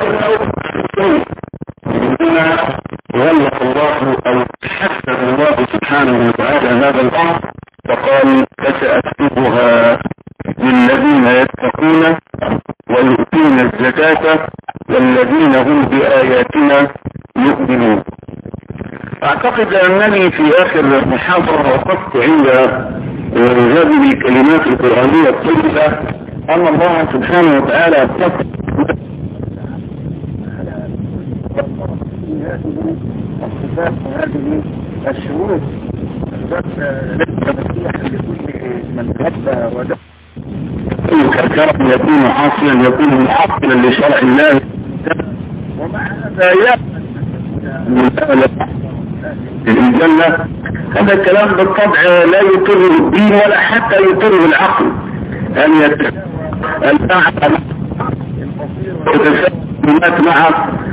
غلق الله او حسن الله سبحانه وتعالى هذا الامر فقال فسأكتبها للذين يتقون ويؤتون الزكاة والذين هم بآياتنا يؤمنون اعتقد انني في اخر محاضرة وقفت عند هذه الكلمات القرآنية الطيبة ان الله سبحانه وتعالى اتقى الصفات هذه الشروط من هب ودب كالكرم يكون عاصيا يكون محقلا لشرع الله ومع هذا يأمن الجنة هذا الكلام بالطبع لا يقر الدين ولا حتى يقر العقل أن يتعلم التسلمات مع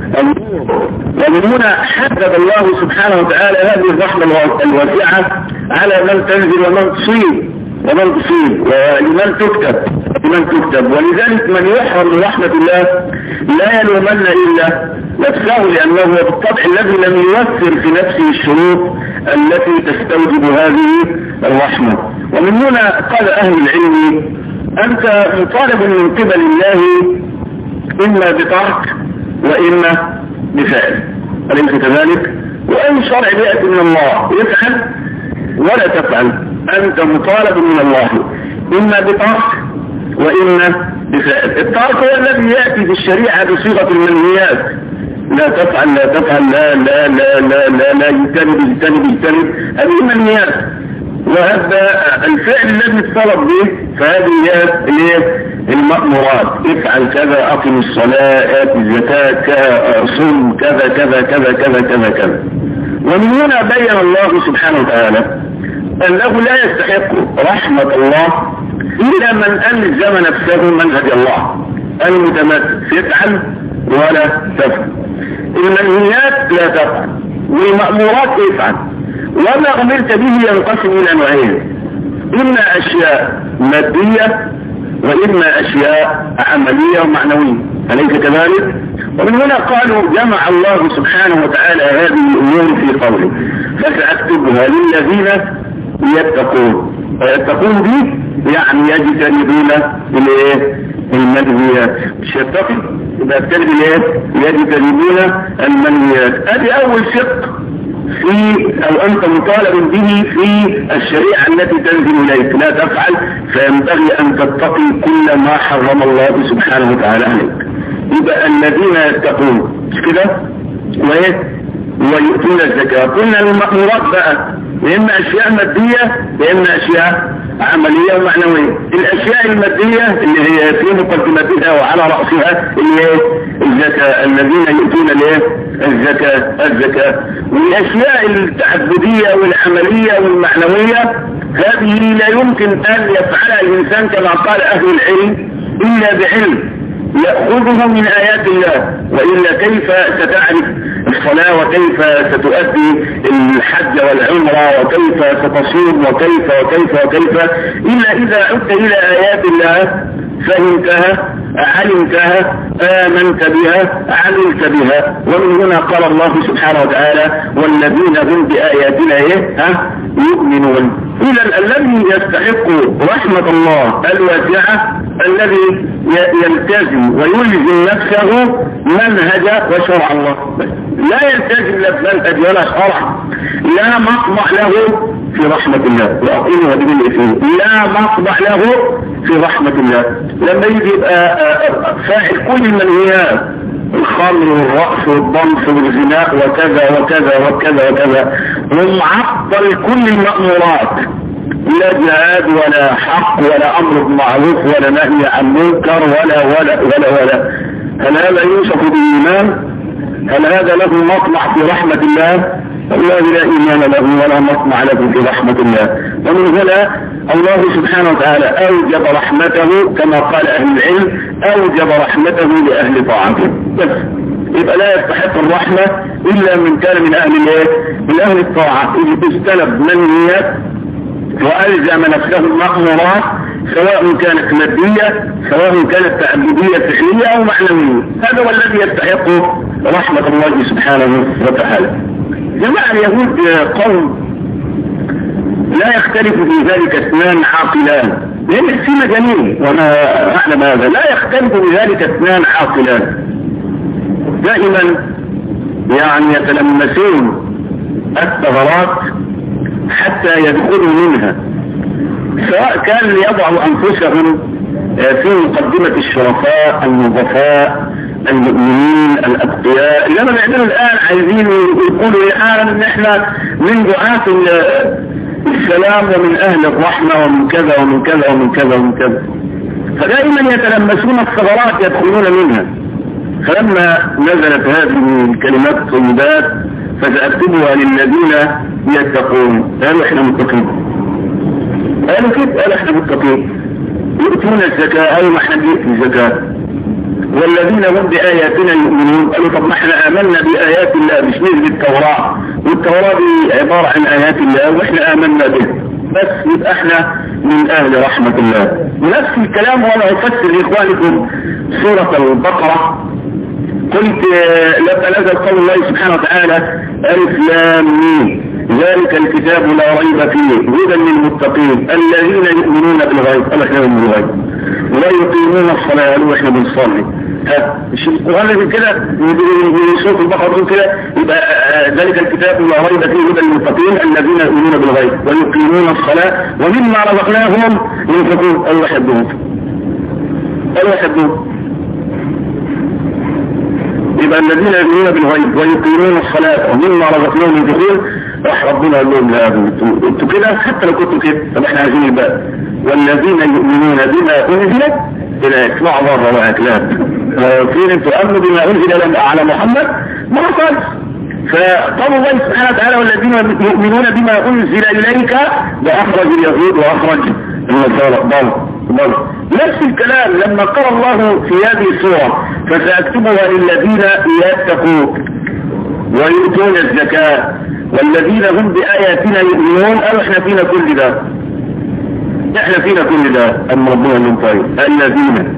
ومن هنا حدد الله سبحانه وتعالى هذه الرحمة الواسعة على من تنزل ومن تصيب ومن تصيب ولمن تكتب لمن تكتب ولذلك من يحرم من رحمة الله لا يلومن إلا نفسه لأنه بالطبع الذي لم يوفر في نفسه الشروط التي تستوجب هذه الرحمة ومن هنا قال أهل العلم أنت مطالب من قبل الله إما بترك وإما بفعل أليس كذلك وأي شرع يأتي من الله يفعل ولا تفعل أنت مطالب من الله إما بترك وإما بفعل الترك هو الذي يأتي في الشريعة بصيغة المنهيات لا تفعل لا تفعل لا لا لا لا لا لا يجتنب يجتنب يجتنب هذه المنهيات وهذا الفعل الذي اتصلت به فهذه هي المأمورات افعل كذا اقم الصلاة ات الزكاة صم كذا كذا كذا كذا كذا كذا ومن هنا بين الله سبحانه وتعالى انه لا يستحق رحمة الله الا من الزم نفسه منهج الله المتمثل يفعل ولا تفعل المنهيات لا تفعل والمأمورات يفعل وما أمرت به ينقسم إلى نوعين إما أشياء مادية وإما أشياء عملية ومعنوية أليس كذلك؟ ومن هنا قالوا جمع الله سبحانه وتعالى هذه الأمور في قوله فسأكتبها للذين يتقون ويتقون به يعني يجتنبون الايه المنهيات مش يتقي يبقى يجتنب الايه يجتنبون المنهيات ادي اول شق في او انت مطالب به في الشريعة التي تنزل اليك لا تفعل فينبغي ان تتقي كل ما حرم الله سبحانه وتعالى عليك يبقى الذين يتقون مش كده وايه ويؤتون الزكاة قلنا المأمورات بقى اما اشياء مادية واما اشياء عملية ومعنوية الاشياء المادية اللي هي في مقدمتها وعلى رأسها اللي هي الزكاة الذين يؤتون الايه الزكاة الزكاة والاشياء التعبدية والعملية والمعنوية هذه لا يمكن ان يفعلها الانسان كما قال اهل العلم الا بعلم يأخذه من آيات الله وإلا كيف ستعرف الصلاة وكيف ستؤدي الحج والعمرة وكيف ستصوم وكيف وكيف وكيف إلا إذا عدت إلى آيات الله فهمتها علمتها آمنت بها عملت بها ومن هنا قال الله سبحانه وتعالى والذين هم بآياتنا إيه ها يؤمنون إذا الذي يستحق رحمة الله الواسعة الذي يلتزم ويلزم نفسه منهج وشرع الله لا يلتزم منهج ولا شرع لا مطمع له في رحمة الله وأقيمها بدون إثم لا مطمع له في رحمة الله لما يجي يبقى فاعل كل المنهيات الخمر والرقص والضمس والغناء وكذا وكذا وكذا وكذا ومعطل كل المأمورات لا جهاد ولا حق ولا امر بالمعروف ولا نهي عن منكر ولا ولا ولا ولا هل هذا يوصف بالايمان هل هذا له مطمع في رحمة الله والله لا ايمان له ولا مطمع له في رحمة الله ومن هنا الله سبحانه وتعالى اوجب رحمته كما قال اهل العلم اوجب رحمته لاهل طاعته بس يبقى لا يستحق الرحمة الا من كان من اهل الايه من اهل الطاعة اذا استلب منهيات والزم نفسه المأمورات سواء كانت مادية سواء كانت تعبدية فعلية أو معنوية هذا هو الذي يستحق رحمة الله سبحانه وتعالى جماعة اليهود قوم لا يختلف في ذلك اثنان عاقلان لأن في مجانين وأنا أعلم هذا لا يختلف في ذلك اثنان عاقلان دائما يعني يتلمسون الثغرات حتى يدخلوا منها سواء كان ليضعوا أنفسهم في مقدمة الشرفاء النظفاء المؤمنين الأتقياء لما بيعملوا الآن عايزين يقولوا الآن إن إحنا من دعاة السلام ومن أهل الرحمة ومن كذا ومن كذا ومن كذا ومن كذا فدائما يتلمسون الثغرات يدخلون منها فلما نزلت هذه الكلمات الطيبات فسأكتبها للذين يتقون قالوا احنا متقين قالوا كيف قالوا احنا متقين يؤتون الزكاة قالوا ما احنا بنؤتي الزكاة والذين هم بآياتنا يؤمنون قالوا طب ما احنا آمنا بآيات الله مش نزل التوراة والتوراة دي عبارة عن آيات الله واحنا آمنا به بس يبقى احنا من أهل رحمة الله ونفس الكلام وانا أفسر لإخوانكم سورة البقرة قلت لما نزل قول الله سبحانه وتعالى ألف لام ميم ذلك الكتاب لا ريب فيه هدى للمتقين الذين يؤمنون بالغيب الله احنا من الغيب ولا يقيمون الصلاة قالوا احنا بنصلي ها مش القرآن اللي كده في سورة البقرة كده يبقى ذلك الكتاب لا ريب فيه هدى للمتقين الذين يؤمنون بالغيب ويقيمون الصلاة ومما رزقناهم ينفقون الله يحبهم الله يحبهم يبقى الذين يؤمنون بالغيب ويقيمون الصلاة ومما رزقناهم ينفقون راح ربنا قال لهم لا انتوا كده حتى لو كنتوا كده طب احنا عايزين الباقي والذين يؤمنون بما انزل الى اسمعوا بره بقى كلام فين انتوا امنوا بما انزل على محمد ما حصلش فقال الله سبحانه وتعالى والذين يؤمنون بما انزل اليك واخرج اليهود واخرج النصارى بل بل نفس الكلام لما قال الله في هذه السورة فسأكتبها للذين يتقون ويؤتون الزكاة والذين هم بآياتنا يؤمنون قالوا احنا فينا كل ده احنا فينا كل ده اما ربنا من طيب الذين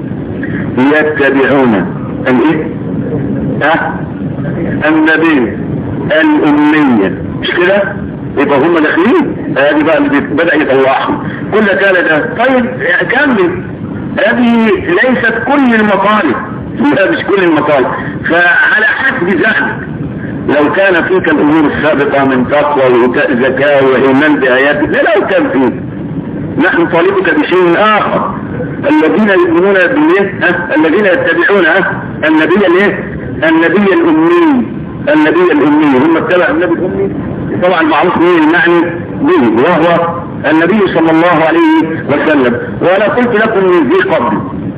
يتبعون الايه ها النبي الأمية مش كده يبقى هم داخلين هذه بقى اللي بدأ يطلعهم كل كان ده طيب كمل هذه ليست كل المطالب لا مش كل المطالب فعلى حسب ذلك لو كان فيك الأمور السابقة من تقوى وإيتاء زكاة وإيمان بآيات لا لو كان فيك نحن طالبك بشيء آخر الذين يؤمنون بالله الذين يتبعون النبي الايه النبي الأمي النبي الأمي هم اتبع النبي الأمي طبعا معروف مين المعني به وهو النبي صلى الله عليه وسلم وأنا قلت لكم من ذي قبل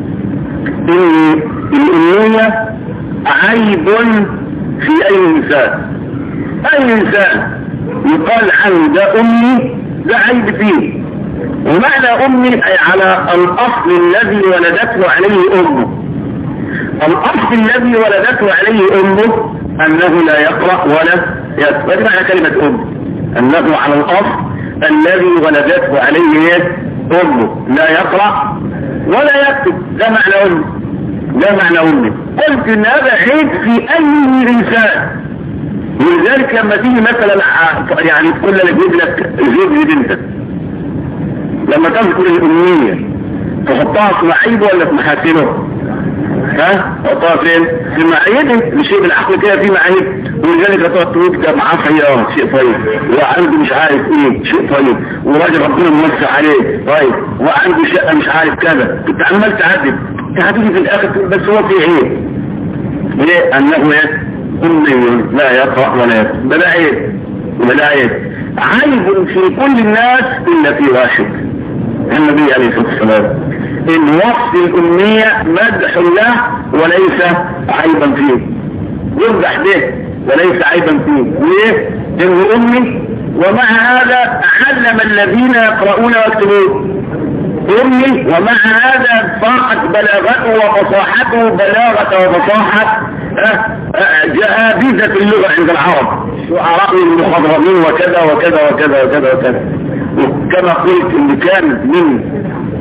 إن الأمية عيب في أي إنسان أي إنسان يقال عنه ده أمي ده عيب فيه ومعنى أمي أي على الأصل الذي ولدته عليه أمه الأصل الذي ولدته عليه أمه أنه لا يقرأ ولا يكتب هذه معنى كلمة أم أنه على الأصل الذي ولدته عليه أمه لا يقرأ ولا يكتب ده معنى أمه ده معنى أمه قلت إن هذا عيب في أي إنسان ولذلك لما تيجي مثلا يعني تقول لك جيب لك زوج بنتك لما تذكر الأمية تحطها في معيبه ولا في محاسنه ها حطها فين في معايير شيء بالعقل كده في معايير ولذلك هتقعد تقول ده معاه سياره شيء طيب وعنده مش عارف ايه شيء طيب وراجل ربنا موسع عليه طيب وعنده شقه مش عارف كذا كنت عمال تعدد هتيجي في الاخر بس هو في عيب ليه انه ايه امي لا يقرا ولا يكتب ده عيب ولا عيب عيب في كل الناس الا في واحد النبي عليه الصلاه والسلام ان وصف الامنية مدح له وليس عيبا فيه يمدح به وليس عيبا فيه ليه؟ انه امي ومع هذا علم الذين يقرؤون ويكتبون امي ومع هذا فاقت بلاغته وفصاحته بلاغة وفصاحة جهابيزة اللغة عند العرب شعراء المخضرمين وكذا وكذا وكذا وكذا وكذا كما قلت ان كان من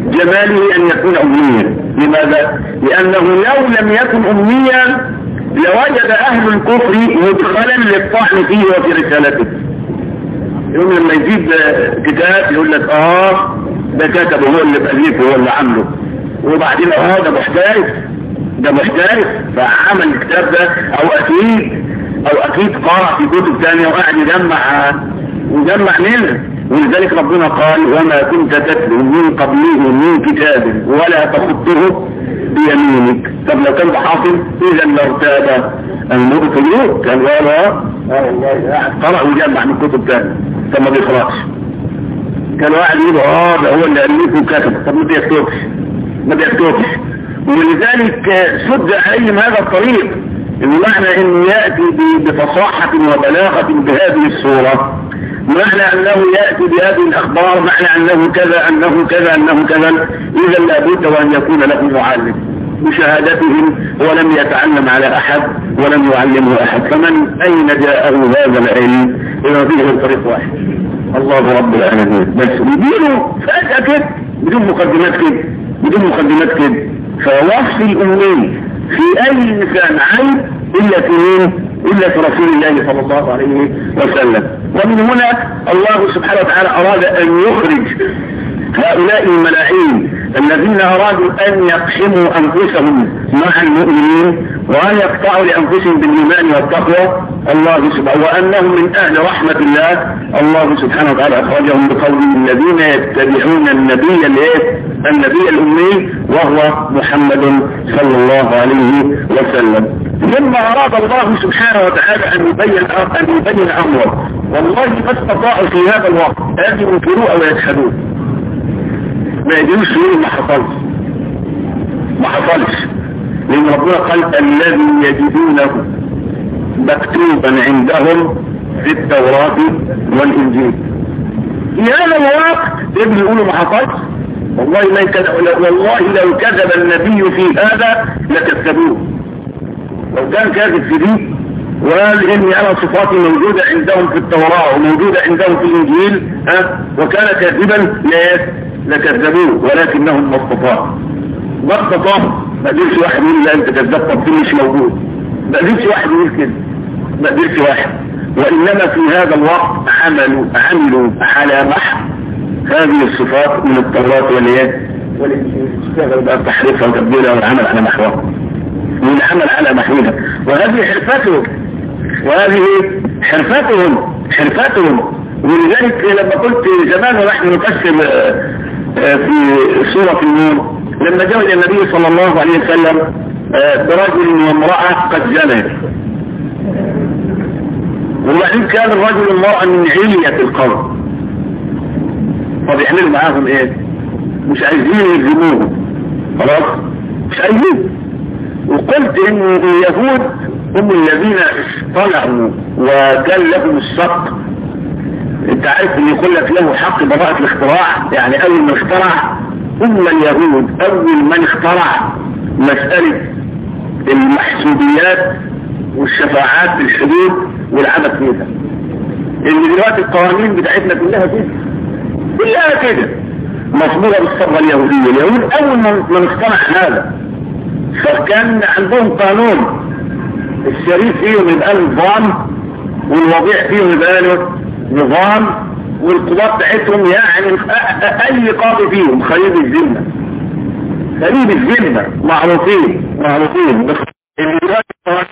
جماله ان يكون امنيا لماذا لانه لو لم يكن امنيا لوجد اهل الكفر مدخلا للطعن فيه وفي رسالته يوم لما يجيب كتاب يقول لك اه ده كتب هو اللي بأليفه هو اللي عامله وبعدين اه ده محترف ده محترف فعمل الكتاب ده او اكيد او اكيد قرأ في كتب ثانيه وقاعد يجمع ويجمع منها ولذلك ربنا قال وما كنت تتلو من قبله من كتاب ولا تخطه بيمينك طب لو كان بحافظ اذا لارتاب المبطلون كان قال اه والله قرأ وجمع من كتب ثانيه طب ما بيقراش كان واحد يقول اه ده هو اللي ألفه وكتب طب ما بيكتبش ما بيكتبش ولذلك سد عليهم هذا الطريق المعنى انه يأتي بفصاحة وبلاغة بهذه الصورة معنى انه يأتي بهذه الاخبار معنى انه كذا انه كذا انه كذا اذا لابد وان يكون له معلم بشهادتهم ولم يتعلم على احد ولم يعلمه احد فمن اين جاءه هذا العلم اذا فيه طريق واحد الله رب العالمين بس يدينه فجأة كده بدون مقدمات كده بدون مقدمات كده فوصف الأمين في أي إنسان عيب إلا في مين إلا في رسول الله صلى الله عليه وسلم ومن هنا الله سبحانه وتعالى أراد أن يخرج هؤلاء الملاعين الذين أرادوا أن يقسموا أنفسهم مع المؤمنين وأن يقطعوا لأنفسهم بالإيمان والتقوى الله سبحانه وأنهم من أهل رحمة الله الله سبحانه وتعالى أخرجهم بقوله الذين يتبعون النبي الإيه النبي الأمي وهو محمد صلى الله عليه وسلم ثم أراد الله سبحانه وتعالى أن يبين أن يبين أمره والله ما استطاعوا في هذا الوقت أن ينكروا أو يجحدوه ما يدينوش يقولوا ما حصلش ما حصلش لأن ربنا قال الذي يجدونه مكتوبا عندهم في التوراة والإنجيل في هذا الوقت ابن يقولوا ما حصلش والله ما يكذب والله لو كذب النبي في هذا لكذبوه لو كان كاذب في دي وقال اني انا صفاتي موجودة عندهم في التوراة وموجودة عندهم في الانجيل ها وكان كاذبا لكذبوه ولكنهم ما استطاعوا ما استطاعوا ما قدرش واحد يقول لا انت كذاب طب مش موجود ما قدرش واحد يقول كده ما قدرش واحد وانما في هذا الوقت عملوا عملوا على محو هذه الصفات من التوراة والايه والانجيل اشتغل بقى بتحريفها وتبديلها والعمل على محوها والعمل على محوها وهذه حرفتهم وهذه حرفتهم حرفتهم ولذلك لما قلت زمان ونحن نقسم في سورة النور لما جاء النبي صلى الله عليه وسلم برجل وامرأة قد زنت وبعدين كان الرجل والمرأة من علية القوم طب يعملوا معاهم ايه مش عايزين يلزموهم خلاص مش عايزين وقلت ان اليهود هم الذين اصطنعوا وكان لهم الصدق انت عارف ان يقول لك له حق براءة الاختراع يعني اول من اخترع هم اليهود اول من اخترع مسألة المحسوبيات والشفاعات في الحدود والعبث فيها ان دلوقتي القوانين بتاعتنا كلها كده كلها كده مصبوغة بالصبغة اليهودية اليهود اول من اخترع هذا فكان عندهم قانون الشريف فيهم يبقى نظام والوضيع فيهم يبقى له نظام والقضاء بتاعتهم يعني اي قاضي فيهم خليل الذمه خليل الذمه معروفين معروفين بس اللي دلوقتي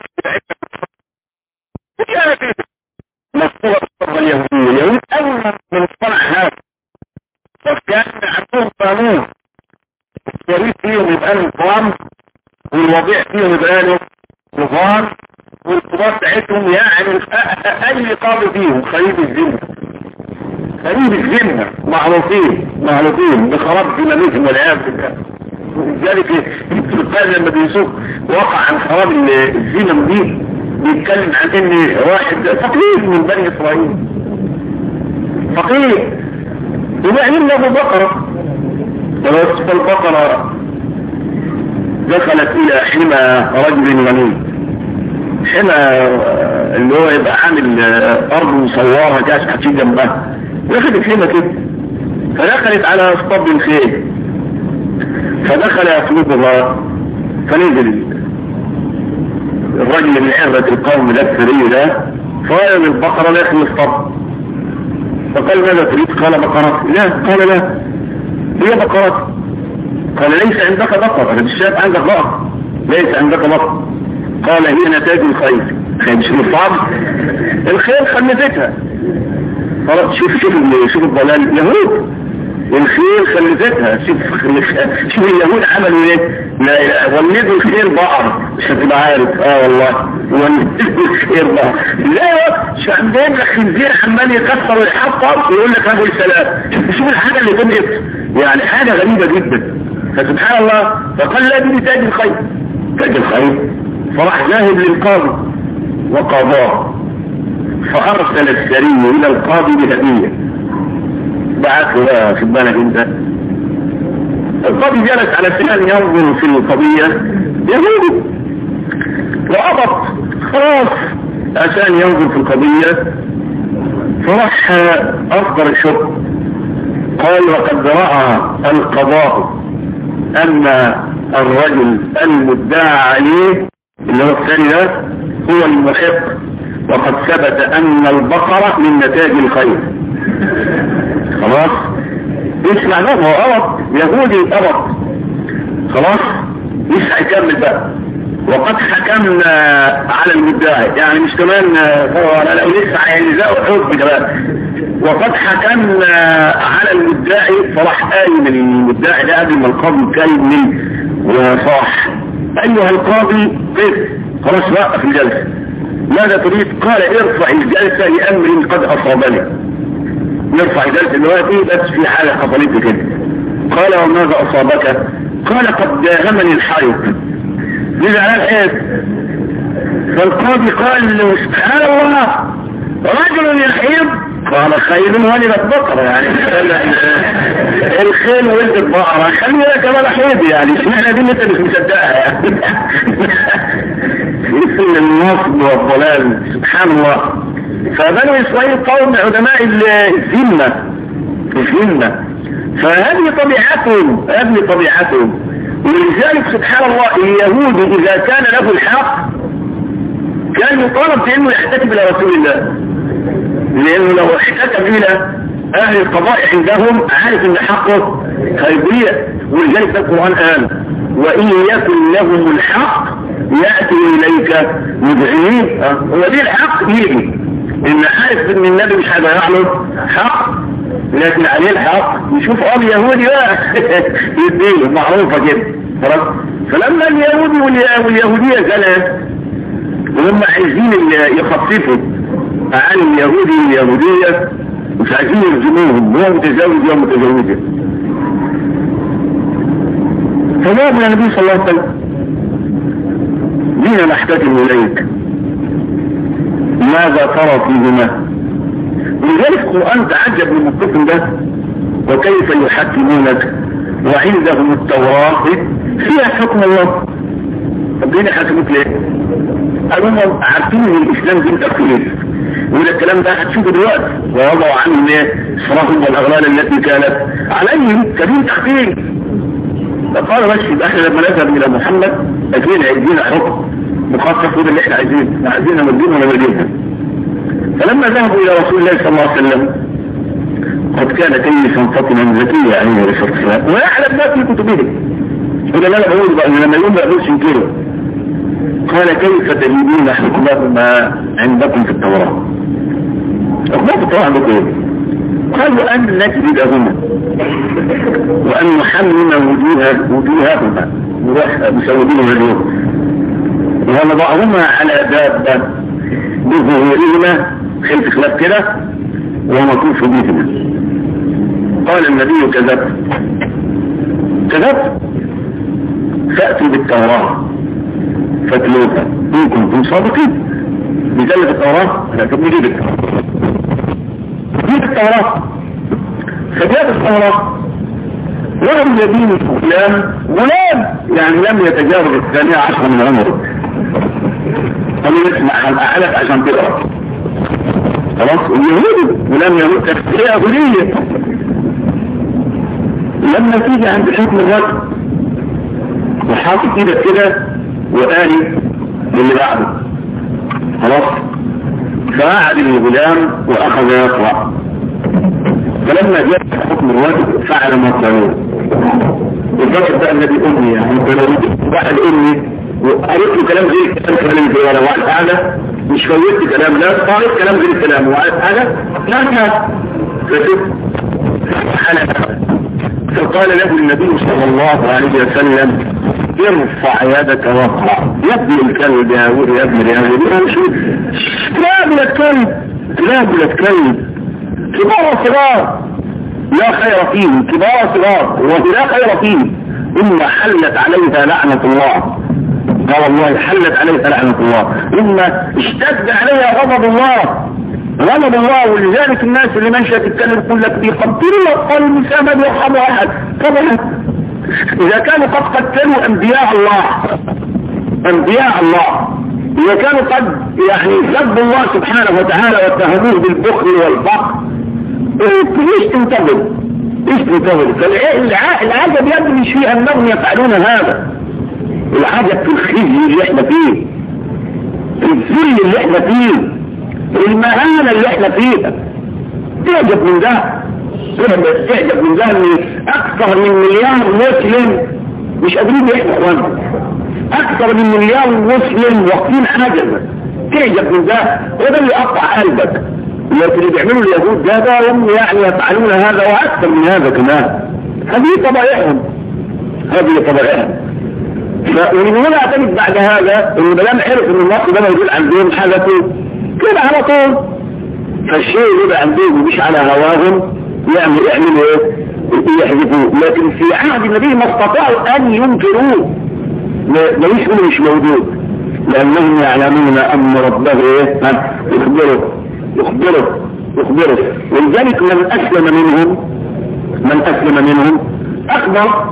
مصبوغة بالصبغة اليهودية اليهود اول من اصطنع هذا فكان عندهم قانون الشريف فيهم يبقى له نظام والوضيع فيهم يبقى له نظام والقضاء بتاعتهم يعني اي قاضي فيهم خليل الذمه خليل الذمه معروفين معروفين بخراب ذممهم والعياذ بالله ولذلك القرآن لما بيسوق واقع عن خراب الذمم دي بيتكلم عن ان واحد فقير من بني اسرائيل فقير وبعدين له بقره فالبقره دخلت الى حمى رجل غني حمى اللي هو يبقى عامل ارض مصورة كاس حتى جنبها دخلت حمى كده فدخلت على اسطبل الخيل فدخل يطلبها فنزل الرجل من عرة القوم الأكثرية ده فقال للبقرة لا يخلص طب فقال ماذا تريد قال بقرة لا قال لا هي بقرة قال ليس عندك بقرة انا مش شايف عندك بقرة ليس عندك بقرة قال هي نتاج الخير خير مش مصعب الخير خلفتها خلاص شوف شوف شوف الضلال يهود الخير خلفتها شوف شوف اليهود عملوا ايه لا ولدوا الخير بقر مش هتبقى عارف اه والله ولدوا الخير بقر لا مش عندهم خنزير عمال يكسر ويحطر ويقول لك ابو السلام شوف الحاجه اللي تنقص يعني حاجه غريبه جدا فسبحان الله فقال لا دي تاج الخير تاج الخير فراح ذاهب للقاضي وقضاه فارسل السري الى القاضي بهديه بعت له بقى خد بالك انت القاضي جلس على سنان ينظر في القضية يهودي وأبط خلاص عشان ينظر في القضية فراح أصدر الشكر قال وقد رأى القضاء أن الرجل المدعى عليه اللي هو الثاني ده هو المحق وقد ثبت أن البقرة من نتاج الخير خلاص يسمع ده هو أبط يهودي أبط خلاص مش هيكمل بقى وقد حكمنا على المدعي يعني مش كمان هو لو لسه هيلزقوا حكم كمان وقد حكمنا على المدعي فراح قايم المدعي ده قبل ما القاضي يكلم وصاح ايها القاضي قف خلاص وقف الجلسه ماذا تريد قال ارفع الجلسه لامر قد اصابني نرفع الجلسه دلوقتي بس في حاله حصلت لي كده قال وماذا اصابك قال قد داهمني الحيض نزل على الحيض فالقاضي قال له سبحان الله رجل يحيض قال خيل ولدت بقرة يعني الخيل ولدت بقرة خلينا كمان حيض يعني اشمعنى دي اللي انت مش مصدقها يعني اسم النصب والضلال سبحان الله فبنو اسرائيل قوم علماء الذمة الذمة فهذه طبيعتهم هذه طبيعتهم ولذلك سبحان الله اليهود اذا كان له الحق كان يطالب بانه يحتكم الى رسول الله لانه لو احتكم الى اهل القضاء عندهم عارف ان حقه هيضيع ولذلك ده القرآن قال وان يكن لهم الحق يأتي اليك مدعين هو دي الحق يجي ان عارف ان النبي مش هيضيع له حق لكن عليه الحق يشوف اب يهودي بقى يديله معروفة كده خلاص فلما اليهودي واليهودية زلت وهم عايزين يخففوا عن اليهودي واليهودية مش عايزين يلزموهم هو متزوج يوم متزوجة فجاب النبي صلى الله عليه وسلم دين نحتكم اليك ماذا ترى فيهما ولذلك القرآن تعجب من الطفل ده وكيف يحكمونك وعندهم التوراة فيها حكم الله طب ليه حكمت ليه؟ قالوا هم عارفين ان الاسلام دين تقليد وده الكلام ده هتشوفه دلوقتي ووضعوا عنهم ايه؟ صراحهم والاغلال التي كانت عليهم كدين تقليد فقال بس يبقى احنا لما نذهب الى محمد اكيد هيدينا حكم مخصص وده اللي احنا عايزينه احنا عايزينها مدينه ولا مدينه فلما ذهبوا الى رسول الله صلى الله عليه وسلم قد كان كيسا فاطما ذكيا عليه الصلاه والسلام ويعلم ما في كتبه وده لا بقول بقى لما يقول ما يقولش كده قال كيف تجدون حكمهما عندكم في التوراة حكمها في التوراة عندكم ايه قالوا ان نجلدهما وان نحمم وجوه وجوههما نروح مسودينهم اليوم ونضعهما على دابة بظهورهما خلف خلاف كده ونطوف بهما قال النبي كذبت كذبت فأتوا بالتوراة فاتلوها إن كنتم صادقين بجلة التوراة لا طب نجيب التوراة نجيب التوراة فجاءت التوراة ولم يدين الغلام غلام يعني لم يتجاوز الثانية عشر من عمره قالوا نسمع الأعلى عشان تقرأ خلاص اليهود ولم يموت تفسيرها غنية لما تيجي عند حكم الرجل وحاطط ايدك كده وقالي للي بعده خلاص فقعد الغلام واخذ يقرأ فلما جاء حكم الواجب فعل ما قالوه الفكر بقى الذي امي يعني انت لو واحد امي وقريت له كلام غير كلام كلام غير ولا واحد حاجه مش فوتت كلام لا قريت كلام غير كلام وقعدت حاجه لا لا فشوف فقال له النبي صلى الله عليه وسلم ارفع يدك واقرا يا ابن الكلب يا ولد يا ابن يا ولد لا ابن الكلب لا ابن الكلب كبار صغار لا خير فيهم كبار صغار ولا خير فيهم إما حلت عليها لعنة الله اه والله حلت عليها لعنة الله إما اشتد عليها غضب الله غضب الله ولذلك الناس اللي ماشية تتكلم يقول لك بيقتلوا الأطفال النساء ما بيرحموا أحد طبعا إذا كانوا قد قتلوا أنبياء الله أنبياء الله إذا كانوا قد يعني سبوا الله سبحانه وتعالى واتهموه بالبخل والفقر ليش تنتظر ليش تنتظر فالعجب يدري في أنهم يفعلون هذا العجب في الخزي اللي احنا فيه الذل اللي احنا فيه المهانة اللي احنا فيها تعجب من ده تعجب من ده ان اكثر من مليار مسلم مش قادرين يحموا اخوانا اكثر من مليار مسلم واقفين عجبا تعجب من ده وده اللي يقطع قلبك لكن اللي بيعملوا اليهود ده ده هم يعني يفعلون هذا واكثر من هذا كمان هذه طبائعهم هذه طبائعهم ومن هنا اعتمد بعد هذا ان بلام عرف ان النص ده موجود عندهم حدثوا كده على طول فالشيء اللي يبقى عندهم مش على هواهم يعمل يعملوا ايه يحذفوه لكن في عهد النبي ما استطاعوا ان ينكروه ما يسمونه مش موجود لانهم يعلمون ان ربه ايه يخبره يخبره يخبره ولذلك من اسلم منهم من اسلم منهم اخبر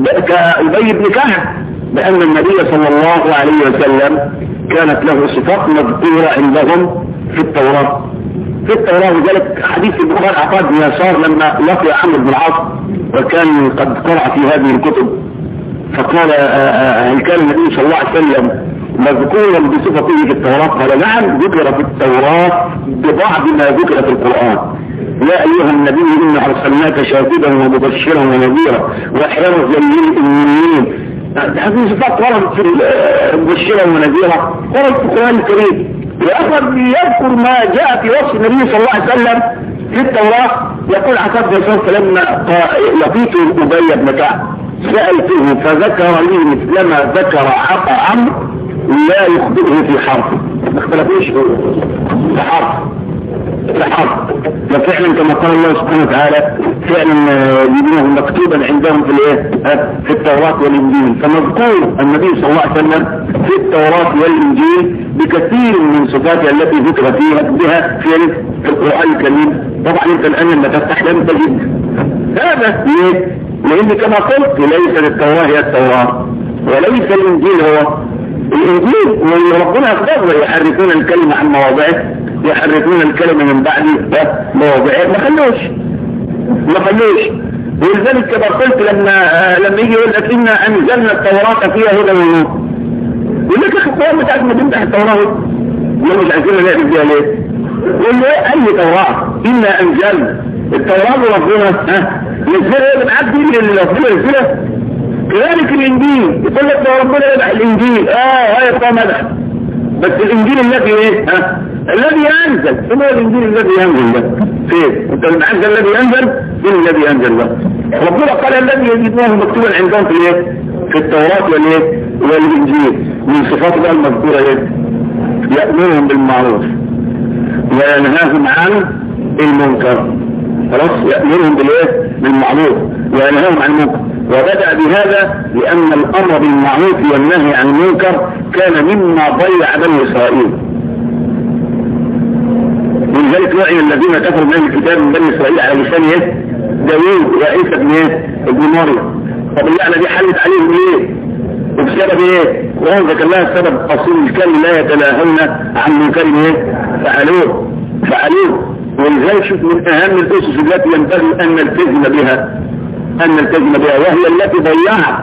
كأبي بن كعب بان النبي صلى الله عليه وسلم كانت له صفات مذكورة عندهم في التوراة في التوراة وذلك حديث البخاري عطاء بن يسار لما لقي عمرو بن العاص وكان قد قرأ في هذه الكتب فقال هل كان النبي صلى الله عليه وسلم مذكورا بصفته في التوراة قال نعم ذكر في التوراة ببعض ما ذكر في القرآن يا أيها النبي إنا أرسلناك شاهدا ومبشرا ونذيرا وحرزا للأمنيين هذه صفات وردت في مبشرا ونذيرا وردت في القرآن الكريم وأخذ يذكر ما جاء في وصف النبي صلى الله عليه وسلم في التوراة يقول عتاب بن صوت لما لقيت أبي بن كعب سألته فذكر لي مثلما ذكر عطى عمرو لا يخبره في حرف ما اختلفوش في حرف في حرف وفعلا كما قال الله سبحانه وتعالى فعلا يجيبونه مكتوبا عندهم في الايه في التوراة والانجيل فمذكور النبي صلى الله عليه وسلم في التوراة والانجيل بكثير من صفاته التي ذكر فيها بها في في القرآن الكريم طبعا انت الان لما تفتح لم تجد هذا ليه؟ لان كما قلت ليس للتوراة هي التوراة وليس الانجيل هو الانجيل واللي ربنا اخبره يحرفون الكلمة عن مواضعه يحرفون الكلمة من بعد مواضعه ما خلوش ما خلوش ولذلك كما قلت لما لما يجي يقول لك انا انزلنا التوراة فيها هدى ونور يقول لك اخي بتاعت ما تمدح التوراة ما مش عايزين نعرف بيها ليه يقول له اي توراة انا انزلنا التوراة ربنا ها نزلها من عبد اللي ربنا ينزلها كذلك الانجيل يقول لك ده ربنا يمدح الانجيل اه هاي طبعا مدح بس الانجيل الذي ايه ها الذي انزل ثم الانجيل الذي ينزل ده فين انت انزل الذي ينزل من الذي انزل ده ربنا قال الذي يجدونه مكتوبا عندهم في ايه في التوراة والايه والانجيل من صفات بقى المذكورة ايه يأمرهم بالمعروف وينهاهم عن المنكر خلاص يأمرهم بالايه بالمعروف وينهاهم عن المنكر وبدأ بهذا لأن الأمر بالمعروف والنهي عن المنكر كان مما ضيع بني إسرائيل من ذلك وعي الذين كفروا من الكتاب من بني إسرائيل على لسان ايه داوود وعيسى ابن ايه ابن مريم طب اللعنة دي حلت عليهم ايه وبسبب ايه وهو ذكر لها السبب اصول الكلم لا يتلاهون عن منكر ايه فعلوه فعلوه ولذلك شوف من اهم الاسس التي ينبغي ان نلتزم بها ان نلتزم بها وهي التي ضيعت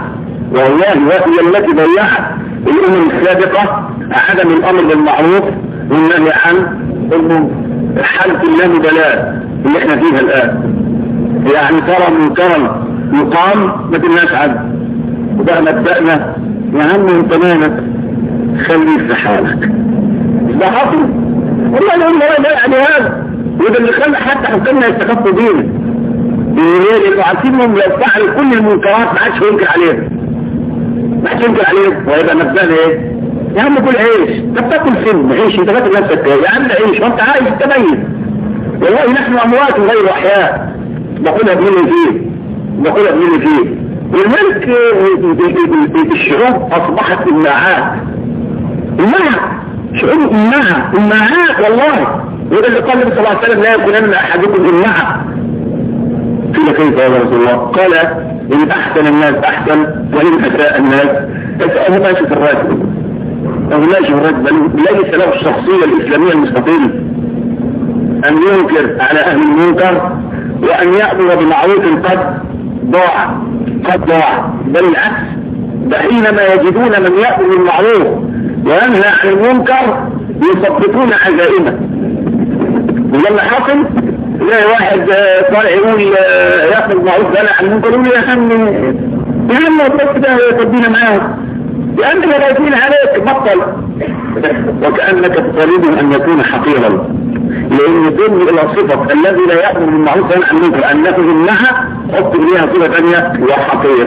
والله وهي التي ضيعت الامم السابقة عدم الامر بالمعروف والنهي عن المنكر حالة اللامبالاة اللي احنا فيها الان يعني ترى منكرا يقام ما تلناش عنه وبقى مبدأنا يا عم انت مالك خليك في حالك ده حصل والله لو لا يعني هذا وده اللي خلى حتى حكامنا يستخفوا دينه لانه عارفين انهم لو فعلوا كل المنكرات ما حدش ينكر عليهم ما حدش ينكر عليهم وهيبقى مبدأنا ايه يا عم كل عيش انت بتاكل سن عيش انت فاكر نفسك ايه يا عم عيش وانت عايز تميز والله نحن اموات غير احياء نقولها بمين فيه نقولها بمين فيه والملك الشعوب اصبحت امعاء امعاء شعوب امعاء امعاء والله وده اللي قال النبي صلى الله عليه وسلم لا يكونن احدكم امعاء قيل كيف يا رسول الله قال ان احسن الناس احسن وان اساء الناس اساء ماشي في الراجل او ماشي في الراجل بل ليس له الشخصيه الاسلاميه المستقيمه ان ينكر على اهل المنكر وان يامر بمعروف قد ضاع قد ضاع بل العكس ده حينما يجدون من يأمر بالمعروف وينهى عن المنكر يثبتون عزائمه وده اللي حاصل تلاقي واحد طالع يقول ياخذ معروف ده عن المنكر يقول يا عم يا عم بس ده يصدينا معاه يا عم احنا خايفين عليك بطل وكأنك تطالبه ان يكون حقيرا لان ضمن الى صفة الذي لا يأمر بالمعروف وينهى عن المنكر انه يمنعها حط اليها صفة ثانية وحقير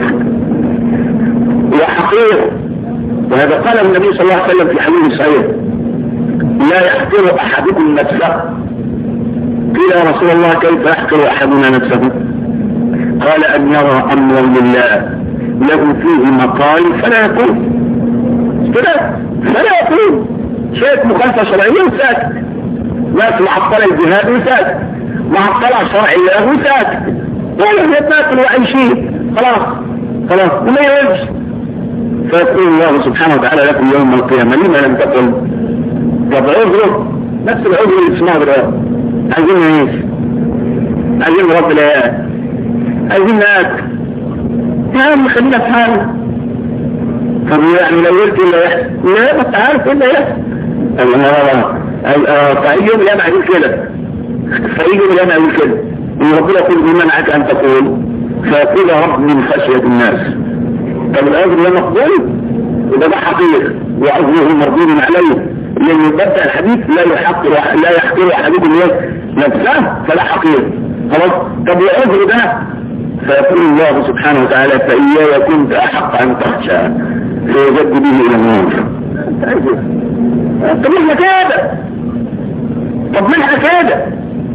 وحقير وهذا قال النبي صلى الله عليه وسلم في حديث صحيح لا يحقر احدكم نفسه قيل يا رسول الله كيف يحقر احدنا نفسه قال ان يرى امرا لله له فيه مقال فلا يقول كده فلا يقول شيء مخالفة شرعية وساكت ناس معطلة الجهاد وساكت معطلة شرع الله وساكت ولا يتاكل واي شيء خلاص خلاص وما يوجش فيقول الله سبحانه وتعالى لكم يوم القيامة لما لم تقل طب عذره نفس العذر اللي تسمعه دلوقتي عايزين نعيش عايزين رب الايات عايزين ناكل يا عم خلينا في حالنا طب يعني لو قلت الا يحصل لا ما انت عارف ايه اللي يحصل الله فاي يوم الايام هيقول كده فاي يوم الايام هيقول كده ان ربنا يقول بما منعك ان تقول فيقول يا رب من خشيه الناس طب العذر ده مقبول وده ده حقيقي وعذره مردود عليه لان مبدا الحديث لا يحقر لا يحقر احدكم نفسه فلا حقيقي خلاص طب العذر ده فيقول الله سبحانه وتعالى فإياي كنت أحق أن تخشى فيجد به إلى النور طب احنا كده طب ما احنا كده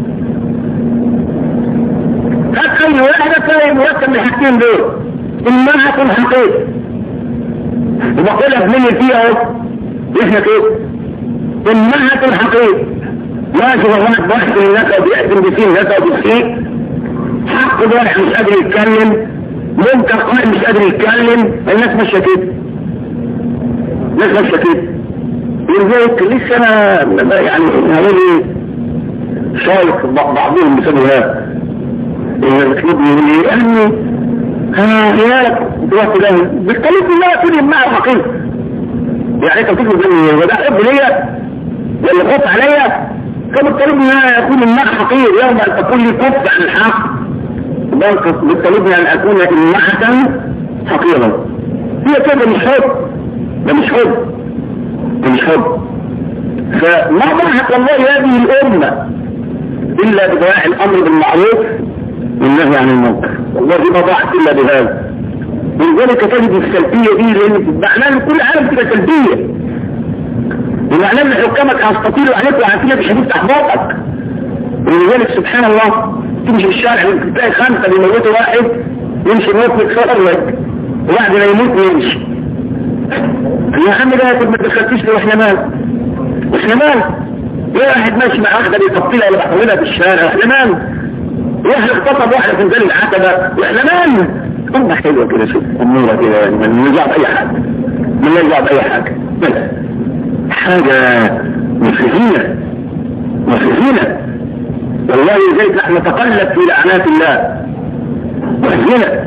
هات خير واحدة فاهم مركب من الحاجتين دول إما هكون حقيقي وبقولها بملي فيها اهو احنا كده إما هكون حقيقي ماشي وهناك بحث لك وبيحكم بسين لك وبسين حق واحد مش قادر يتكلم منكر قائم مش قادر يتكلم الناس ماشيه كده الناس ماشيه كده ولذلك لسه انا يعني هقول شايف بعضهم بسبب هذا اللي بيطلبني يقول لي يعني ها يا دلوقتي ده بتكلمني ان انا اكون مع الحقيقه يعني انت بتطلب مني وده حب ليا ولا خوف عليا كان بتطلبني ان انا اكون الماء حقيقي يوم ان تكون لي كف عن الحق بالطلبني ان اكون امعة حقيرا هي كده مش حب ده مش حب ده مش حب فما ضحك والله هذه الامة الا بدواعي الامر بالمعروف والنهي عن المنكر والله ما ضاعت الا بهذا ولذلك تجد السلبية دي لان معناها ان كل عالم تبقى سلبية ومعناه ان حكامك هيستطيلوا عليك وعارفين مش هتفتح بطنك ولذلك سبحان الله تمشي في الشارع ممكن تلاقي خمسة بيموتوا واحد يمشي موت متفرج وبعد ما يموت يمشي يا عم ده ياخد ما تدخلتيش لي واحنا مال واحنا مال واحد ماشي مع واحدة بيطفلها ولا بحولها في الشارع واحنا مال واحد اغتصب واحدة في نزال العتبة واحنا مال أمة حلوة كده شوف أمورة كده يعني من نرجع بأي حاجة من نرجع بأي حاجة بس حاجة مفرحينة مفرحينة والله زيت نحن نتقلب في لعنات الله وحزنة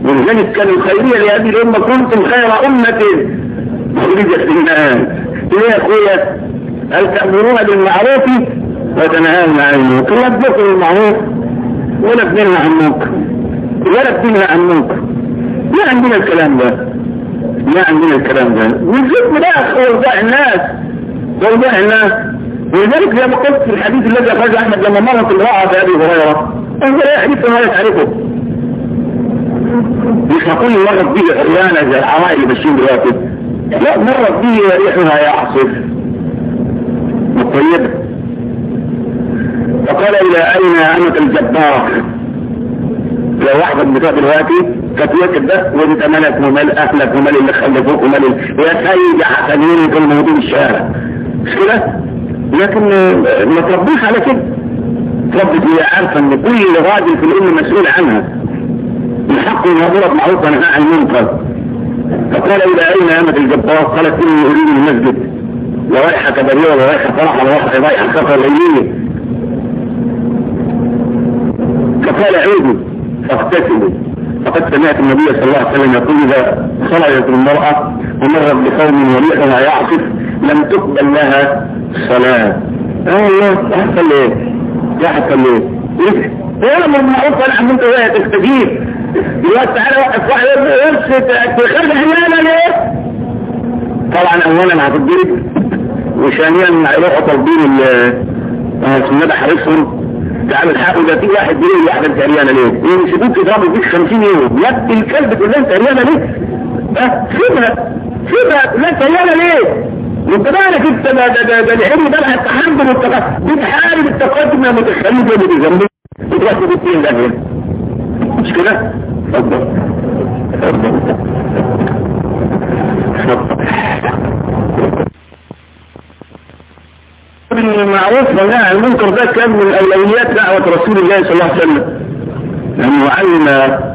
ولذلك كان الخيرية لهذه الأمة كنتم خير أمة أخرجت للناس ليه يا أخويا هل تأمرون بالمعروف وتنهون عن المنكر لا تذكروا المعروف ولا بننهى عن المنكر ولا بننهى عن المنكر ما عندنا الكلام ده ما عندنا الكلام ده والفتن ده اوضاع الناس اوضاع الناس ولذلك زي ما قلت في الحديث الذي اخرجه احمد لما مرت امراه بابي هريره انظر يا حديث ما تعرفه مش هقول مرت به عريانه زي الحوائل اللي ماشيين دلوقتي لا مرت به ريحها يعصف مطيبه فقال الى اين امة الجبار لو واحدة بتاع دلوقتي كانت واكد ده وانت مالك ومال اهلك ومال اللي خلفوك ومال يا سيد يا حسنين كل موجودين في الشارع مش كده لكن ما تربيش على كده تربت هي عارفه ان كل راجل في الام مسؤول عنها الحق يامر بالمعروف ونهى عن المنكر فقال الى اين امة الجبار قالت اني اريد المسجد ورايحه كبريه ورايحه فرح ورايحه رايحه سفر ليليه فقال عيدوا فاغتسلوا فقد سمعت النبي صلى الله عليه وسلم يقول اذا خرجت المرأة ومرت بقوم وريحها يعصف لم تقبل لها صلاة اه الله يحصل ايه يحصل ايه هو لما المعروف انا عملت ايه تستجيب دلوقتي تعالى وقف واحد يرسل تخرج حيانا ليه طبعا اولا هتضرب وثانيا هيروحوا طالبين اسمه ده حارسهم تعال الحق ده في واحد بيقول واحدة انت عريانة ليه؟ يمسكوك يضربوا بيك 50 يوم يا ابن الكلب تقول لها انت عريانة ليه؟ اه سيبها سيبها تقول لها انت عريانة ليه؟ وانت بالك انت ده ده ده ده العلم ده التحمل والتقدم بتحارب التقدم يا متخلف اللي بيجنبك بتروح تبطين ده هنا مش كده؟ اتفضل اتفضل بالمعروف والنهي عن المنكر ده كان من اولويات دعوة رسول الله صلى الله عليه وسلم لانه علم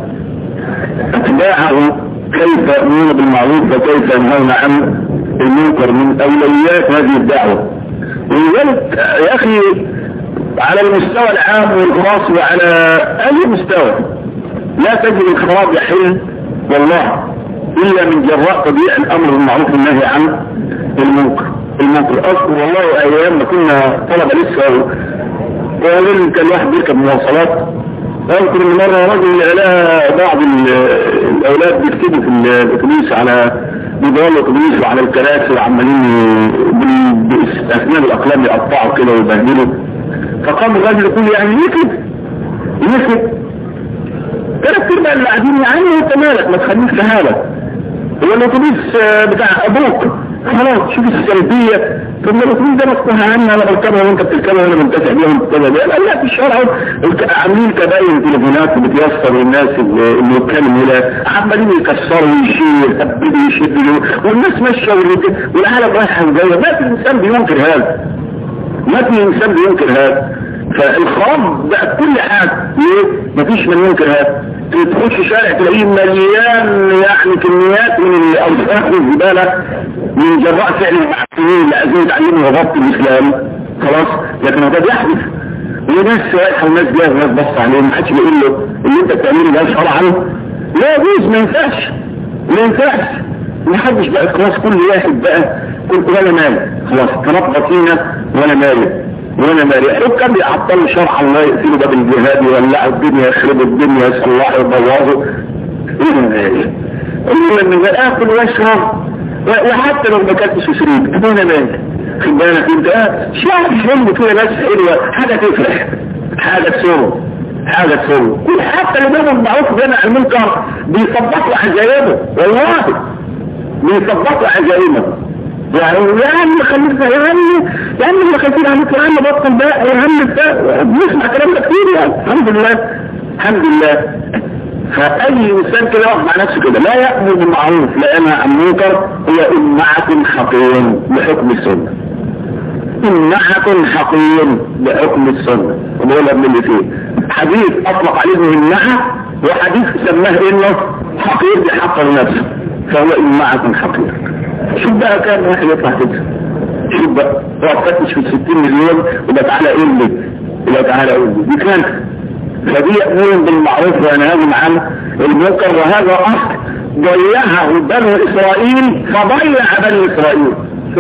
اتباعه كيف يأمرون بالمعروف وكيف ينهون عن المنكر من اولويات هذه الدعوة ولذلك يا اخي على المستوى العام والخاص وعلى اي مستوى لا تجد الخراب يحل والله الا من جراء تضييع الامر بالمعروف والنهي عن المنكر المنكر اذكر والله ايام ما كنا طلبه لسه وقالوا كان واحد بيركب مواصلات اذكر ان مره رجل لقى بعض الاولاد بيكتبوا في الاتوبيس على جدران الاتوبيس وعلى الكراسي وعمالين باستثناء الاقلام يقطعوا كده ويبهدلوا فقام الراجل يقول يعني ليه كده؟ ليه كده؟ ثلاث ارباع اللي قاعدين يعني انت مالك ما تخليش في حالك هو الاتوبيس بتاع ابوك خلاص شوف السلبية طب ما الاتوبيس ده مصلحة عني انا بركبها وانت بتركبها وانا منتفع بيها وانت بتتابع بيها لا لا في الشارع عاملين كباين تليفونات وبتيسر للناس اللي يتكلم هنا عمالين يكسروا ويشيلوا يثبتوا ويشدوا والناس ماشيه والعالم رايحه وجايه ما في انسان بينكر هذا ما في انسان بينكر هذا فالخراب بقى كل حاجة ليه؟ مفيش من ينكر هذا تخش شارع تلاقيه مليان يعني كميات من الاوساخ والزبالة من جراء فعل المحسنين اللي عايزين يتعلموا غضبط الاسلام خلاص لكن هذا بيحدث وناس رايحه وناس جايه وناس بص عليهم ما حدش بيقول له اللي انت بتعمله ده شرعا لا يجوز ما ينفعش ما ينفعش ما حدش بقى خلاص كل واحد بقى كنت ولا مال خلاص تنبط فينا ولا مال وانا مالي حكم بيعطل شرع الله يقتلوا باب الجهاد يولعوا الدنيا يخربوا الدنيا يصلحوا يبوظوا ايه من اكل واشرب وحتى لو ما كنتش شريك وانا مالي خد بالك انت شعب حلو كده ناس حلوه حاجه تفرح حاجه تسر حاجه تسر حتى اللي بينهم معروف بين المنكر بيطبقوا عجائبه والله بيطبقوا عجائبه يعني يا عم خليك يا عم يا عم اللي خايفين عليك يا عم بطل بقى يا عم بنسمع كلام ده كتير يعني الحمد لله الحمد لله فأي إنسان كده يقف مع نفسه كده لا يأمر بالمعروف لا ينهى عن المنكر هي إمعة حقير بحكم السنة إمعة حقير بحكم السنة وبقول ابن اللي فيه حديث أطلق عليه إمعة وحديث سماه إنه حقير بحق النفس فهو إمعة حقير شوف بقى كام واحد يطلع كده شوف بقى هو فتش في 60 مليون وده تعالى قول لي وده تعالى قول لي دي كانت فدي يأمرون بالمعروف وينهاهم عن المنكر وهذا اصل ضيعه بنو اسرائيل فضيع بنو اسرائيل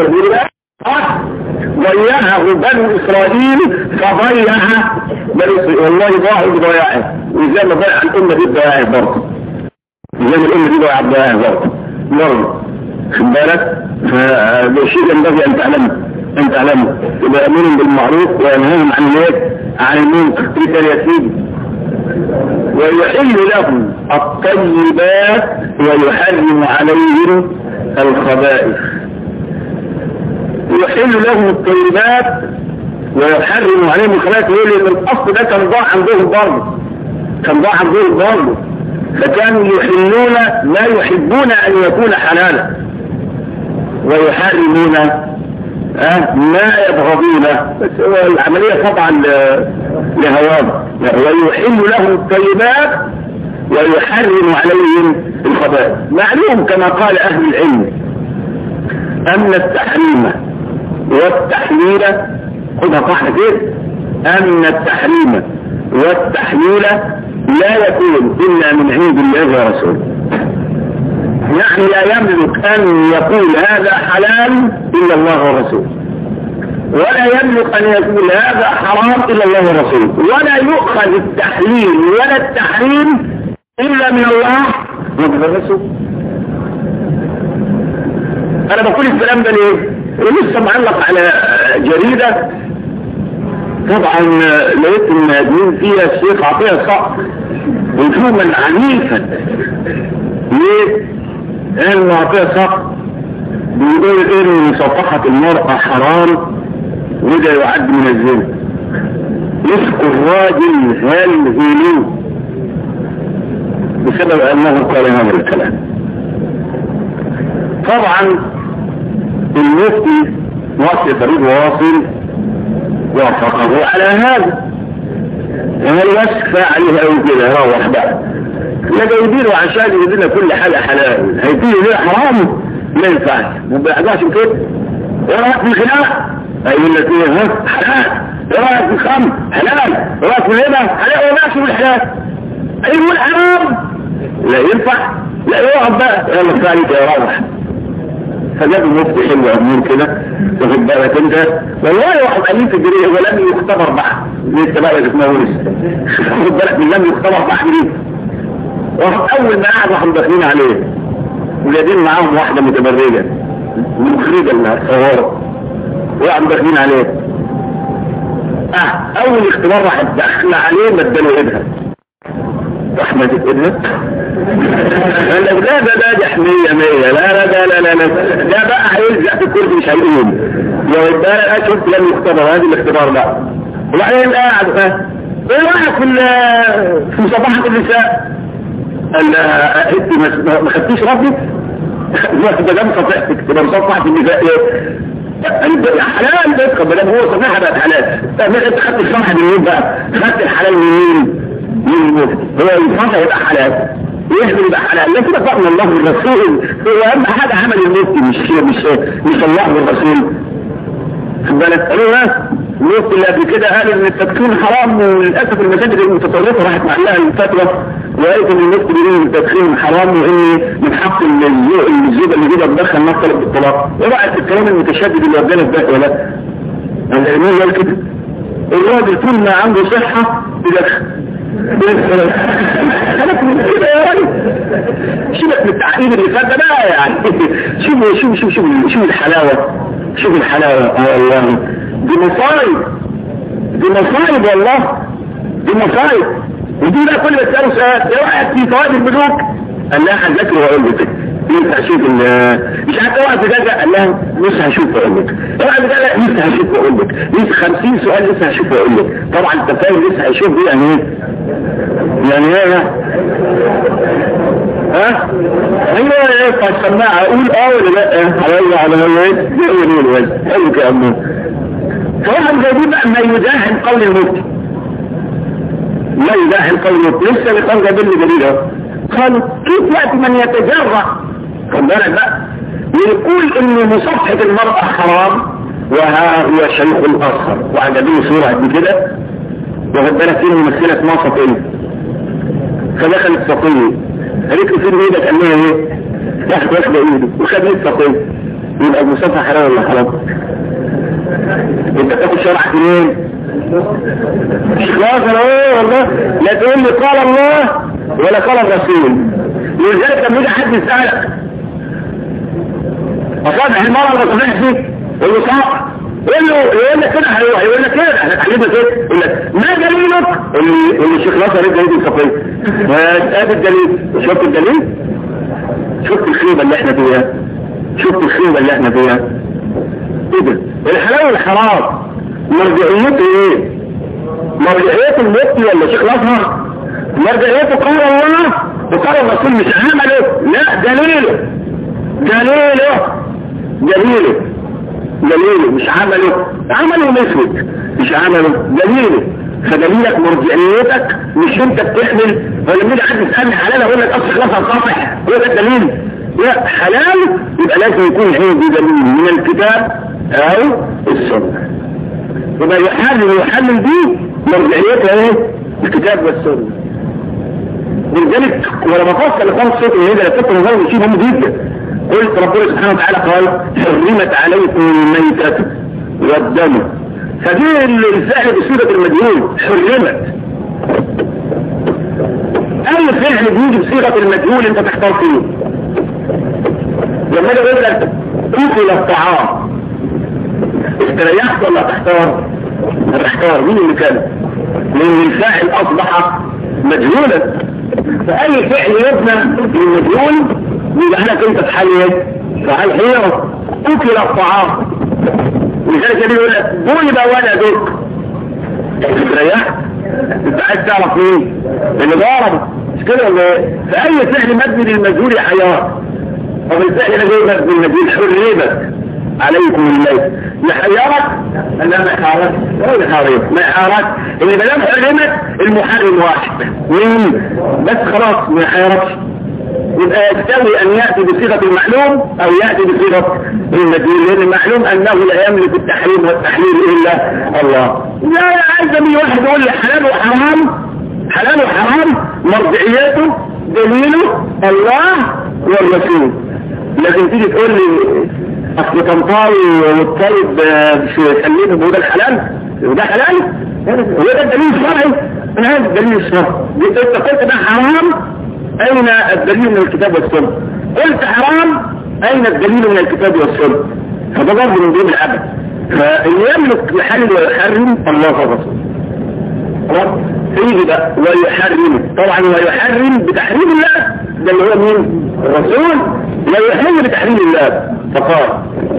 ضيعه بنو اسرائيل فضيع بنو اسرائيل والله ضاعوا بضياعه وزي ما ضيع الامه دي بضياعه برضه زي ما الامه دي ضيعت بضياعه برضه برضه خد بالك فده شيء ينبغي ان تعلمه ان تعلمه يبقى امرهم بالمعروف وينهاهم عن الايه عن المنكر في يسير ويحل لهم الطيبات ويحرم عليهم الخبائث يحل لهم الطيبات ويحرم عليهم الخبائث ليه لان الاصل ده كان ضاع عندهم برضه كان ضاع عندهم برضه فكانوا يحلون ما يحبون ان يكون حلالا ويحرمون أه ما يبغضونه بس هو العملية طبعا لهوام ويحل لهم الطيبات ويحرم عليهم الخبائث معلوم كما قال أهل العلم أن التحريم والتحليل خذها قاعدة كده أن التحريم والتحليل لا يكون إلا من عند الله ورسوله يعني لا يملك أن يقول هذا حلال إلا الله ورسوله ولا يملك أن يقول هذا حرام إلا الله ورسوله ولا يؤخذ التحليل ولا التحريم إلا من الله ومن الرسول أنا بقول الكلام ده ليه؟ لسه معلق على جريدة طبعا لقيت المهاجمين فيها الشيخ عطية صقر هجوما عنيفا ليه؟ قال عطية صقر بيقول ان مصافحة المرأة حرام وده يعد من الزنا يسكو الراجل هل هلو بسبب انه قال هذا الكلام طبعا المفتي واصل فريد واصل وافقه على هذا هل يسفى عليه او كده روح بقى لا جايبينه عشان يجيب لنا كل حاجه حلال هيجيب لنا حرام ما ينفعش ما بيحضرش كده ايه رايك في الخناق هيقول لك ايه ها حلال ايه رايك في الخمر حلال ايه رايك في الهبه حلال ايه رايك في الحلال هيقول حرام لا ينفع لا يقعد بقى يلا كفايه عليك يا روح فجاب المفتي حلو امور كده واخد بالك انت والله واحد قال لي في الجريء ولم يختبر بعد لسه بقى اسمه ورث واخد بالك من لم يختبر بعد ليه واحد اول ما قعد راحوا داخلين عليه وجايبين معاهم واحده متبرجه مخرجه لها صوره وقعدوا داخلين عليه اه اول اختبار راح دخل عليه ما اداله ايدها راح ماسك ايدها قال لك لا ده ده جحمية مية لا لا لا لا لا لا ده بقى هيلزق في الكرسي مش هيقوم لو اداها شفت لم يختبر هذا الاختبار بقى وبعدين قاعد ايه رايك في في مصافحة النساء؟ قال لها انت ما خدتيش رفضك؟ ما دام صفحتك تبقى مصافحة النساء ايه؟ حلال بس ما دام هو صفحة بقت حلال انت خدت الصفحة منين بقى؟ خدت الحلال منين؟ من المفتي هو الصفحة يبقى حلال يحمل يبقى حلال لكن فقنا الله والرسول هو اهم حاجة عمل المفتي مش مش مش الله والرسول خد بالك قالوا ها المفتي اللي قبل كده قال ان التدخين حرام وللاسف المساجد المتطرفه راحت معلقه الفتوى وقالت ان المفتي بيقول التدخين حرام وان من حق الزوجه اللي جوه تدخل نفس طلب بالطلاق ايه رايك في الكلام المتشدد اللي ودانا في ده ولا العلمين قال كده الراجل طول ما عنده صحه يدخن خلك من كده يا راجل شبك من التعقيد اللي فات بقى يعني شوف شوف شوف شوف شوف الحلاوة شوف الحلاوة اه والله دي مصايب دي مصايب والله دي مصايب ودي بقى كل ما تسأله سؤال ايه رأيك في فوائد البنوك؟ قال لها هذاكر واقول لك لسه هشوف مش عارف اوعى تجاجة قال لها لسه هشوف واقول لك اوعى تجاجة لسه هشوف واقول لك لسه 50 سؤال لسه هشوف واقول لك طبعا انت فاهم لسه هيشوف دي يعني ايه يعني ايه ها ايوه ايه فالسماعة اقول اه ولا لا ايوه على ايه يقول الوزن حلو كأمه فواحد زي دي بقى ما يداهن قول المفتي لا يداهن قول المفتي لسه اللي قال جابر لي دليل اهو قالوا كيف يأتي من يتجرع خد بالك بقى ويقول ان مصافحة المرأة حرام وها هو شيخ الاخر وعجبني صورة قد كده واخد بالك فيه ممثلة اسمها صفية فدخلت صفية قالت له فين ايدك قال لها ايه راحت واخده ايده وخد لسه كويس يبقى المصافحه حلال ولا حرام انت تاخد شرعك منين مش خلاص انا ايه والله لا تقول لي قال الله ولا قال الرسول ولذلك لما يجي حد يسالك اصابح المرأة ما تصبحش يقول له صح يقول له يقول لك كده هيروح يقول لك كده احنا تحليلنا كده يقول لك ما دليلك اللي اللي الشيخ ناصر يبدا يدي الصفيه ادي الدليل شفت الدليل شفت الخيبه اللي احنا فيها شفت الخيبه اللي احنا فيها كده الحلال والحرام مرجعيته ايه مرجعيته المفتي ولا الشيخ ناصر مرجعيته قال الله وقال الرسول مش عمله لا دليله دليله دليله دليله مش عمله عمله مسود مش عمله دليله فدليلك مرجعيتك مش انت بتحمل ولا مين حد يسالني حلال اقول لك اصل خلاص هتصافح هو ده الدليل لا حلال يبقى لازم يكون عندي دليل من الكتاب او السنه يبقى يحلل ويحلل دي مرجعيتها ايه الكتاب والسنه ولذلك ولما فصل اخوان الصوت اللي هذا لفتة نظام شيء مهم جدا قلت ربنا سبحانه وتعالى قال حرمت عليكم الميتة والدم فدي الفعل بصيغة المجهول حرمت اي فعل بيجي بصيغة المجهول انت تحتار فيه لما اجي اقول لك اكل الطعام استريحت ولا تحتار؟ هتحتار مين اللي كان؟ لان الفاعل اصبح مجهولا فأي فعل يبنى للمجهول يبقى لك انت في حال ايه؟ في حال حيرة أكل الطعام ولذلك يقول لك ضرب ولدك ريحت انت عايز تعرف مين؟ اللي ضرب مش كده ولا ايه؟ فأي فعل مبني للمجهول حيار طب الفعل اللي جاي مبني للمجهول حريبك عليكم الليل محيرك لا محارك ولا محارك محارك اللي بلام حرمت المحرم واحد مين بس خلاص ما يحيركش يبقى يستوي ان يأتي بصيغة المعلوم او يأتي بصيغة المدين لان المعلوم انه لا يملك التحريم والتحليل الا الله لا يا عايز مين واحد يقول لي حلال وحرام حلال وحرام مرجعيته دليله الله والرسول لكن تيجي تقول لي اصل طنطاوي والطالب يسلمه هو ده الحلال وده حلال هو ده الدليل الشرعي انا عايز الدليل الشرعي انت قلت ده حرام اين الدليل من الكتاب والسنه قلت حرام اين الدليل من الكتاب والسنه فده برضه من دون الابد فاللي يملك يحلل ويحرم الله ورسوله خلاص يجي بقى ويحرم طبعا ويحرم بتحريم الله ده اللي هو مين الرسول ويحرم بتحريم الله فقال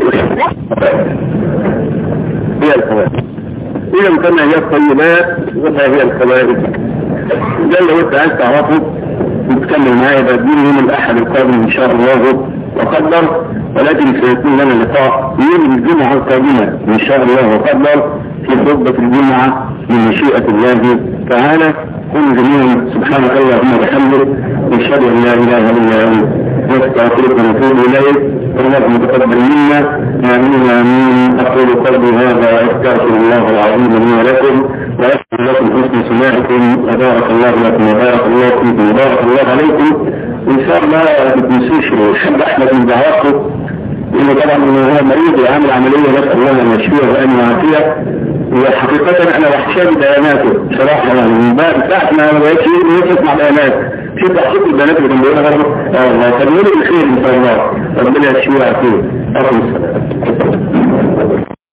هي الكوارث إذا كما هي الطيبات وما هي الكوارث ده اللي انت عايز تعرفه نتكلم معايا بقى دين يوم الأحد القادم إن شاء الله وقدر ولكن سيكون لنا لقاء يوم الجمعة القادمة إن شاء الله وقدر في خطبة الجمعة من مشيئة الله تعالى كن جميعا سبحانك اللهم وبحمدك نشهد ان لا اله الا انت نستغفرك ونتوب اليك اللهم تقبل منا امين امين اقول قولي هذا واستغفر الله العظيم لي ولكم واسال لكم حسن سماعكم وبارك الله لكم وبارك الله فيكم وبارك الله عليكم ان شاء الله ما تنسوش الشاب احمد من دعاته لانه طبعا هو مريض وعامل عمليه نسال الله ان يشفيه وان يعافيه وحقيقة احنا وحشاني بياناته بصراحة يعني من بعد ساعة ما ما بقتش نسمع بيانات شوف تحقيق البيانات اللي كان بيقولها غلط اه الله كان يقول الخير ان شاء الله ربنا يشفيه ويعافيه.